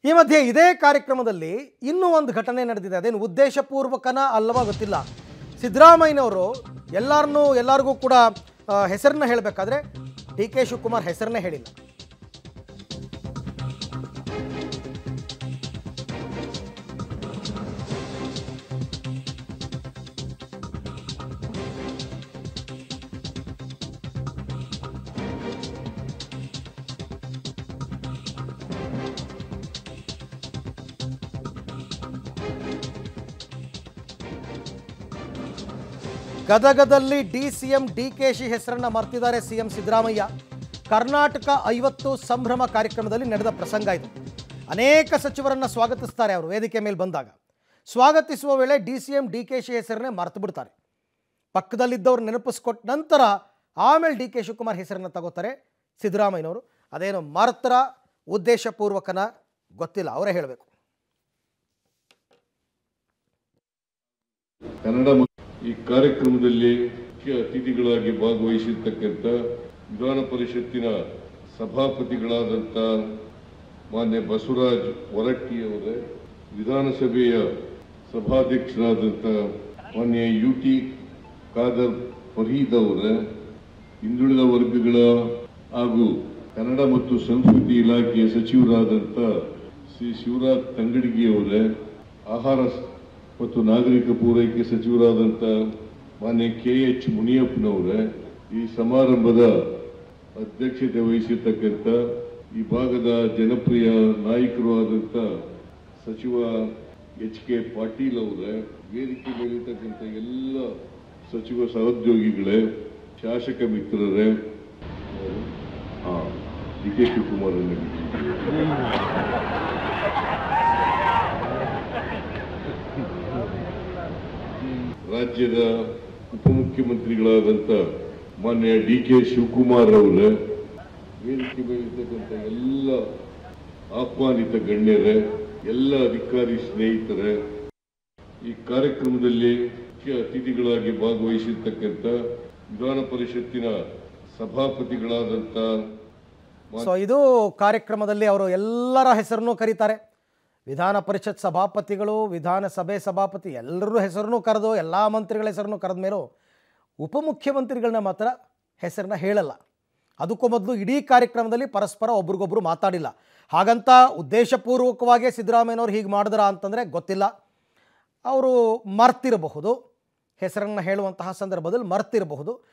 ಈ ಮಧ್ಯೆ ಇದೇ ಕಾರ್ಯಕ್ರಮದಲ್ಲಿ ಇನ್ನೂ ಒಂದು ಘಟನೆ ನಡೆದಿದೆ ಅದೇನು ಉದ್ದೇಶಪೂರ್ವಕನ ಅಲ್ಲವಾ ಗೊತ್ತಿಲ್ಲ ಸಿದ್ದರಾಮಯ್ಯನವರು ಎಲ್ಲರನ್ನೂ ಎಲ್ಲರಿಗೂ ಕೂಡ ಆ, ಹೆಸರನ್ನ ಹೇಳಬೇಕಾದ್ರೆ ಡಿ ಕೆ ಶಿವಕುಮಾರ್ ಹೆಸರನ್ನೇ ಹೇಳಿಲ್ಲ ಗದಗದಲ್ಲಿ D C M D K Shi ಹೆಸರನ್ನ ಮರ್ತಿದ್ದಾರೆ ಸಿ ಎಂ ಸಿದ್ದರಾಮಯ್ಯ ಕರ್ನಾಟಕ ಐವತ್ತು ಸಂಭ್ರಮ ಕಾರ್ಯಕ್ರಮದಲ್ಲಿ ನಡೆದ ಪ್ರಸಂಗ ಇದು ಅನೇಕ ಸಚಿವರನ್ನ ಸ್ವಾಗತಿಸ್ತಾರೆ ಅವರು ವೇದಿಕೆ ಮೇಲೆ ಬಂದಾಗ ಸ್ವಾಗತಿಸುವ ವೇಳೆ D C M D K Shi ಹೆಸರನ್ನೇ ಮರೆತು ಬಿಡ್ತಾರೆ ಪಕ್ಕದಲ್ಲಿದ್ದವ್ರು ನೆನಪಿಸ್ಕೊಟ್ಟ ನಂತರ ಆಮೇಲೆ ಡಿ ಕೆ ಶಿವಕುಮಾರ್ ಹೆಸರನ್ನು ತಗೋತಾರೆ ಸಿದ್ದರಾಮಯ್ಯನವರು ಅದೇನು ಮರ್ತರ ಉದ್ದೇಶಪೂರ್ವಕನ ಗೊತ್ತಿಲ್ಲ ಅವರೇ ಹೇಳಬೇಕು ಕನ್ನಡ ಮ- ಈ ಕಾರ್ಯಕ್ರಮದಲ್ಲಿ ಮುಖ್ಯ ಅತಿಥಿಗಳಾಗಿ ಭಾಗವಹಿಸಿರ್ತಕ್ಕಂಥ ವಿಧಾನ ಪರಿಷತ್ತಿನ ಸಭಾಪತಿಗಳಾದಂಥ ಮಾನ್ಯ ಬಸವರಾಜ್ ಹೊರಟ್ಟಿಯವರೇ ವಿಧಾನಸಭೆಯ ಸಭಾಧ್ಯಕ್ಷರಾದಂಥ ಮಾನ್ಯ ಯು ಟಿ ಖಾದರ್ ಫರೀದ್ ಅವರೇ ಹಿಂದುಳಿದ ವರ್ಗಗಳ ಹಾಗೂ ಕನ್ನಡ ಮತ್ತು ಸಂಸ್ಕೃತಿ ಇಲಾಖೆಯ ಸಚಿವರಾದಂಥ ಶ್ರೀ ಶಿವರಾಜ್ ತಂಗಡಗಿಯವರೇ ಆಹಾರ ಸ- ಮತ್ತು ನಾಗರಿಕ ಪೂರೈಕೆ ಸಚಿವರಾದಂಥ ಮಾನ್ಯ ಕೆ ಎಚ್ ಮುನಿಯಪ್ಪನವರೇ ಈ ಸಮಾರಂಭದ ಅಧ್ಯಕ್ಷತೆ ವಹಿಸಿರ್ತಕ್ಕಂಥ ಈ ಭಾಗದ ಜನಪ್ರಿಯ ನಾಯಕರು ಆದಂಥ ಸಚಿವ ಎಚ್ ಕೆ ಪಾಟೀಲ್ ಅವರೇ ವೇದಿಕೆ ಮೇಲಿರ್ತಕ್ಕಂಥ ಎಲ್ಲ ಸಚಿವ ಸಹೋದ್ಯೋಗಿಗಳೇ ಶಾಸಕ ಮಿತ್ರರೇ ಹಾ ಡಿ ಕೆ ಶಿವಕುಮಾರ್ ರಾಜ್ಯದ ಉಪಮುಖ್ಯಮಂತ್ರಿಗಳಾದಂಥ ಮಾನ್ಯ ಡಿ ಕೆ ಶಿವಕುಮಾರ್ ಅವರೇ ವೇದಿಕೆ ಮೇಲಿರ್ತಕ್ಕಂಥ ಎಲ್ಲ ಆಹ್ವಾನಿತ ಗಣ್ಯರೇ ಎಲ್ಲ ಅಧಿಕಾರಿ ಸ್ನೇಹಿತರೇ ಈ ಕಾರ್ಯಕ್ರಮದಲ್ಲಿ ಮುಖ್ಯ ಅತಿಥಿಗಳಾಗಿ ಭಾಗವಹಿಸಿರ್ತಕ್ಕಂಥ ವಿಧಾನ ಪರಿಷತ್ತಿನ ಸಭಾಪತಿಗಳಾದಂಥ ಸೊ ಇದು ಕಾರ್ಯಕ್ರಮದಲ್ಲಿ ಅವರು ಎಲ್ಲರ ಹೆಸರನ್ನು ಕರೀತಾರೆ ವಿಧಾನ ಪರಿಷತ್ ಸಭಾಪತಿಗಳು ವಿಧಾನಸಭೆ ಸಭಾಪತಿ ಎಲ್ಲರ ಹೆಸರನ್ನು ಕರೆದು ಎಲ್ಲ ಮಂತ್ರಿಗಳ ಹೆಸರನ್ನು ಕರೆದ ಮೇಲೂ ಉಪಮುಖ್ಯಮಂತ್ರಿಗಳನ್ನ ಮಾತ್ರ ಹೆಸರನ್ನ ಹೇಳಲ್ಲ ಅದಕ್ಕೂ ಮೊದಲು ಇಡೀ ಕಾರ್ಯಕ್ರಮದಲ್ಲಿ ಪರಸ್ಪರ ಒಬ್ರಿಗೊಬ್ರು ಮಾತಾಡಿಲ್ಲ ಹಾಗಂತ ಉದ್ದೇಶಪೂರ್ವಕವಾಗಿ ಸಿದ್ದರಾಮಯ್ಯನವ್ರು ಹೀಗೆ ಮಾಡಿದ್ರ ಅಂತಂದರೆ ಗೊತ್ತಿಲ್ಲ ಅವರು ಮರ್ತಿರಬಹುದು ಹೆಸರನ್ನು ಹೇಳುವಂತಹ ಸಂದರ್ಭದಲ್ಲಿ ಮರ್ತಿರಬಹುದು